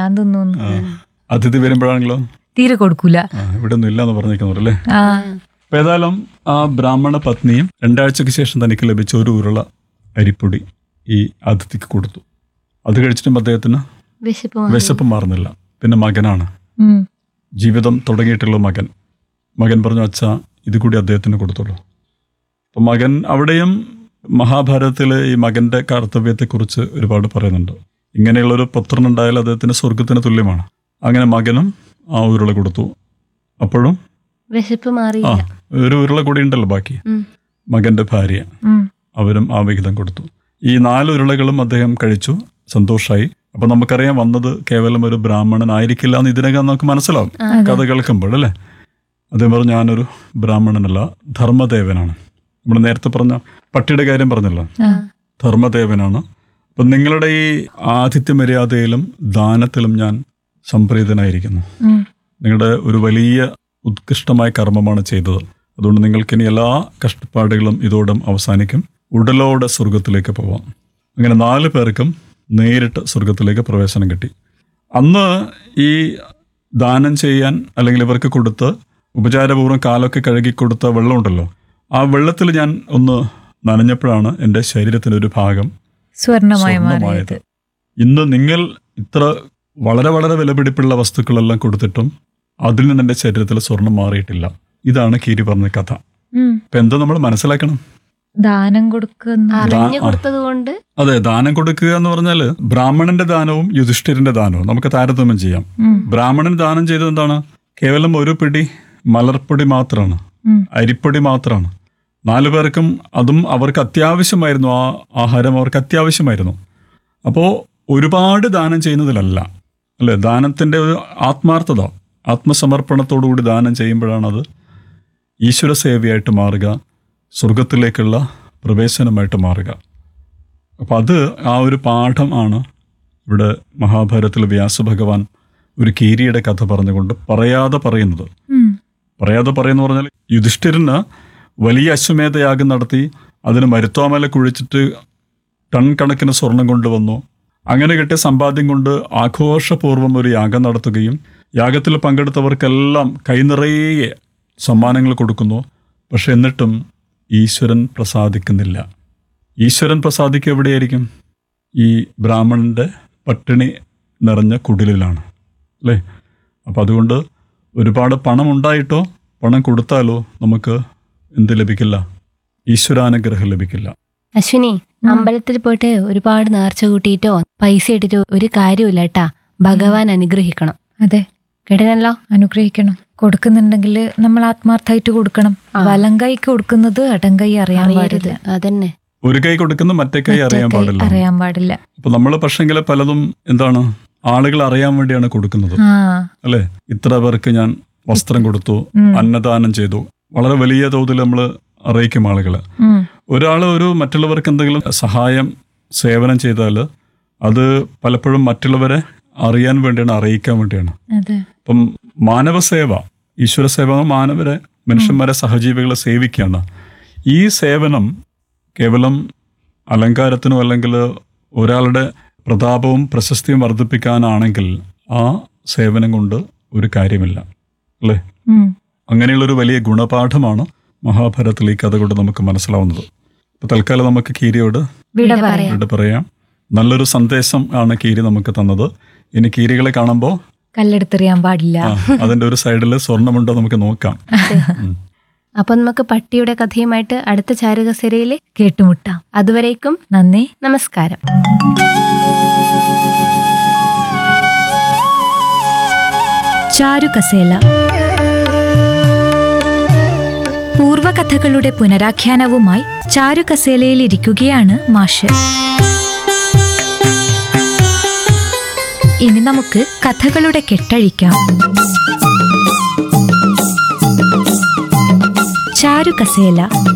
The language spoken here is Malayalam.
ഞാൻ തിന്നു ആ. അതിഥി വരുമ്പോഴാണെങ്കിലോ തീരെ കൊടുക്കൂല ആ, ഇവിടെ ഒന്നും ഇല്ലാന്ന് പറഞ്ഞിരിക്കുന്നവരല്ലേ ആ അപ്പൊ ഏതായാലും ആ ബ്രാഹ്മണ പത്നിയും രണ്ടാഴ്ചക്ക് ശേഷം തനിക്ക് ലഭിച്ച ഒരു ഉരുള അരിപ്പൊടി ഈ അതിഥിക്ക് കൊടുത്തു അത് കഴിച്ചിട്ടും അദ്ദേഹത്തിന് വിശപ്പ് മാറി. വിശപ്പ് മാറുന്നില്ല പിന്നെ മകനാണ് ഉം. ജീവിതം തുടങ്ങിയിട്ടുള്ള മകൻ മകൻ പറഞ്ഞു അച്ഛ ഇത് കൂടി അദ്ദേഹത്തിന് കൊടുത്തുള്ളൂ അപ്പൊ മകൻ അവിടെയും മഹാഭാരതത്തിലെ ഈ മകന്റെ കർത്തവ്യത്തെക്കുറിച്ച് ഒരുപാട് പറയുന്നുണ്ട് ഇങ്ങനെയുള്ളൊരു പുത്രനുണ്ടായാൽ അദ്ദേഹത്തിന് സ്വർഗത്തിന് തുല്യമാണ് അങ്ങനെ മകനും ആ ഉരുള കൊടുത്തു അപ്പോഴും വിശപ്പ് ആ മാറിയില്ല ഒരു ഉരുള കൂടി ഉണ്ടല്ലോ ബാക്കി ഉം. മകന്റെ ഭാര്യ ഉം. അവരും ആ വിഹിതം കൊടുത്തു ഈ നാല് ഉരുളകളും അദ്ദേഹം കഴിച്ചു സന്തോഷായി അപ്പൊ നമുക്കറിയാം വന്നത് കേവലം ഒരു ബ്രാഹ്മണനായിരിക്കില്ല എന്ന് ഇതിനകം നമുക്ക് മനസ്സിലാവും കഥ കേൾക്കുമ്പോൾ അല്ലേ അദ്ദേഹം പറഞ്ഞു ഞാനൊരു ബ്രാഹ്മണനല്ല ധർമ്മദേവനാണ് നമ്മൾ നേരത്തെ പറഞ്ഞ പട്ടിയുടെ കാര്യം പറഞ്ഞല്ലോ ആ. ധർമ്മദേവനാണ് അപ്പൊ നിങ്ങളുടെ ഈ ആതിഥ്യ മര്യാദയിലും ദാനത്തിലും ഞാൻ സംപ്രീതനായിരിക്കുന്നു ഉം. നിങ്ങളുടെ ഒരു വലിയ ഉത്കൃഷ്ടമായ കർമ്മമാണ് ചെയ്തത് അതുകൊണ്ട് നിങ്ങൾക്ക് ഇനി എല്ലാ കഷ്ടപ്പാടുകളും ഇതോടും അവസാനിക്കും ഉടലോടെ സ്വർഗത്തിലേക്ക് പോവാം അങ്ങനെ നാല് പേർക്കും നേരിട്ട് സ്വർഗത്തിലേക്ക് പ്രവേശനം കിട്ടി അന്ന് ഈ ദാനം ചെയ്യാൻ അല്ലെങ്കിൽ ഇവർക്ക് കൊടുത്ത് ഉപചാരപൂർവ്വം കാലൊക്കെ കഴുകി കൊടുത്ത വെള്ളമുണ്ടല്ലോ ആ വെള്ളത്തിൽ ഞാൻ ഒന്ന് നനഞ്ഞപ്പോഴാണ് എൻ്റെ ശരീരത്തിൻ്റെ ഒരു ഭാഗം സ്വർണമായി സ്വർണ്ണമായത് മാറിയത് ഇന്ന് നിങ്ങൾ ഇത്ര വളരെ വളരെ വിലപിടിപ്പുള്ള വസ്തുക്കളെല്ലാം കൊടുത്തിട്ടും അതിൽ നിന്ന് എൻ്റെ ശരീരത്തിൽ സ്വർണം മാറിയിട്ടില്ല ഇതാണ് കീരി പറഞ്ഞ കഥ ഉം. ഇപ്പൊ എന്താ നമ്മൾ മനസ്സിലാക്കണം ദാനം കൊടുക്കുന്ന അറിഞ്ഞു ആ. കൊടുത്തത് കൊണ്ട് അതെ ദാനം കൊടുക്കുക എന്ന് പറഞ്ഞാല് ബ്രാഹ്മണന്റെ ദാനവും യുധിഷ്ഠിരന്റെ ദാനവും നമുക്ക് താരതമ്യം ചെയ്യാം ഉം. ബ്രാഹ്മണൻ ദാനം ചെയ്തത് എന്താണ് കേവലം ഒരു പിടി മലർപ്പൊടി മാത്രമാണ് ഉം. അരിപ്പൊടി മാത്രമാണ് നാലു പേർക്കും അതും അവർക്ക് അത്യാവശ്യമായിരുന്നു ആ ആഹാരം അവർക്ക് അത്യാവശ്യമായിരുന്നു അപ്പോൾ ഒരുപാട് ദാനം ചെയ്യുന്നതിലല്ല അല്ലേ ദാനത്തിൻ്റെ ഒരു ആത്മാർത്ഥത ആത്മസമർപ്പണത്തോടുകൂടി ദാനം ചെയ്യുമ്പോഴാണ് അത് ഈശ്വര സേവയായിട്ട് മാറുക സ്വർഗത്തിലേക്കുള്ള പ്രവേശനമായിട്ട് മാറുക അപ്പം അത് ആ ഒരു പാഠമാണ് ഇവിടെ മഹാഭാരതത്തിൽ വ്യാസഭഗവാൻ ഒരു കീരിയുടെ കഥ പറഞ്ഞുകൊണ്ട് പറയാതെ പറയുന്നത് ഉം. പറയാതെ പറയുന്ന പറഞ്ഞാൽ യുധിഷ്ഠിരന് വലിയ അശ്വമേധയാഗം നടത്തി അതിന് മരുത്വാമല കുഴിച്ചിട്ട് ടൺ കണക്കിന് സ്വർണം കൊണ്ടുവന്നു അങ്ങനെ കിട്ടിയ സമ്പാദ്യം കൊണ്ട് ആഘോഷപൂർവ്വം ഒരു യാഗം നടത്തുകയും യാഗത്തിൽ പങ്കെടുത്തവർക്കെല്ലാം കൈനിറയെ സമ്മാനങ്ങൾ കൊടുക്കുന്നു പക്ഷെ എന്നിട്ടും ഈശ്വരൻ പ്രസാദിക്കുന്നില്ല ഈശ്വരൻ പ്രസാദിക്കുക എവിടെയായിരിക്കും ഈ ബ്രാഹ്മണന്റെ പട്ടിണി നിറഞ്ഞ കുടിലിലാണ് അല്ലേ അപ്പം അതുകൊണ്ട് ഒരുപാട് പണം ഉണ്ടായിട്ടോ പണം കൊടുത്താലോ നമുക്ക് എന്ത് ലഭിക്കില്ല ഈശ്വരാനുഗ്രഹം ലഭിക്കില്ല അശ്വിനി അമ്പലത്തിൽ പോയിട്ട് ഒരുപാട് നേർച്ച കൂട്ടിയിട്ടോ പൈസ ഇട്ടിട്ടോ ഒരു കാര്യമില്ല കേട്ടാ ഭഗവാൻ അനുഗ്രഹിക്കണം അതെ കേട്ടനല്ലോ അനുഗ്രഹിക്കണം കൊടുക്കുന്നുണ്ടെങ്കിൽ നമ്മൾ ആത്മാർത്ഥമായിട്ട് കൊടുക്കണം വലം കൈക്ക് കൊടുക്കുന്നത് അടം കൈ അറിയാൻ അറിയരുത് പാടില്ല അതന്നെ ഒരു കൈ കൊടുക്കുന്ന മറ്റേ കൈ അറിയാൻ മറ്റേ കൈ പാടില്ല അറിയാൻ പാടില്ല അപ്പൊ നമ്മൾ പക്ഷെങ്കിൽ പലതും എന്താണ് ആളുകൾ അറിയാൻ വേണ്ടിയാണ് കൊടുക്കുന്നത് ആ അല്ലെ ഇത്ര പേർക്ക് ഞാൻ വസ്ത്രം കൊടുത്തു ഉം. അന്നദാനം ചെയ്തു വളരെ വലിയ തോതിൽ നമ്മൾ അറിയിക്കും ആളുകളെ ഉം. ഒരാൾ ഒരു മറ്റുള്ളവർക്ക് എന്തെങ്കിലും സഹായം സേവനം ചെയ്താൽ അത് പലപ്പോഴും മറ്റുള്ളവരെ അറിയാൻ വേണ്ടിയാണ് അറിയിക്കാൻ വേണ്ടിയാണ് അതെ അപ്പം മാനവസേവ ഈശ്വര സേവ മാനവരെ മനുഷ്യന്മാരെ സഹജീവികളെ സേവിക്കുകയാണ് ഈ സേവനം കേവലം അലങ്കാരത്തിനോ അല്ലെങ്കിൽ ഒരാളുടെ പ്രതാപവും പ്രശസ്തിയും വർദ്ധിപ്പിക്കാനാണെങ്കിൽ ആ സേവനം കൊണ്ട് ഒരു കാര്യമില്ല അല്ലേ ഉം. അങ്ങനെയുള്ളൊരു വലിയ ഗുണപാഠമാണ് മഹാഭാരതത്തിൽ ഈ കഥ കൊണ്ട് നമുക്ക് മനസ്സിലാവുന്നത് അപ്പൊ തൽക്കാലം നമുക്ക് കീരിയോട് വിട വിട പറയാം ഇവിടെ പറയാം നല്ലൊരു സന്ദേശം ആണ് കീരി നമുക്ക് തന്നത് ഇനി കീരികളെ കാണുമ്പോൾ കല്ലെടുത്തെറിയാൻ പാടില്ല ആ, അതിന്റെ ഒരു സൈഡിൽ സ്വർണ്ണമുണ്ടോ നമുക്ക് നോക്കാം ഉം. അപ്പൊ നമുക്ക് പട്ടിയുടെ കഥയുമായിട്ട് അടുത്ത ചാരുകസരയില് കേട്ടുമുട്ടാം അതുവരേക്കും നന്ദി നമസ്കാരം ചാരുകസേല പൂർവകഥകളുടെ പുനരാഖ്യാനവുമായി ചാരുകസേലയിൽ ഇരിക്കുകയാണ് മാഷ് ഇനി നമുക്ക് കഥകളുടെ കെട്ടഴിക്കാം ചാരുകസേല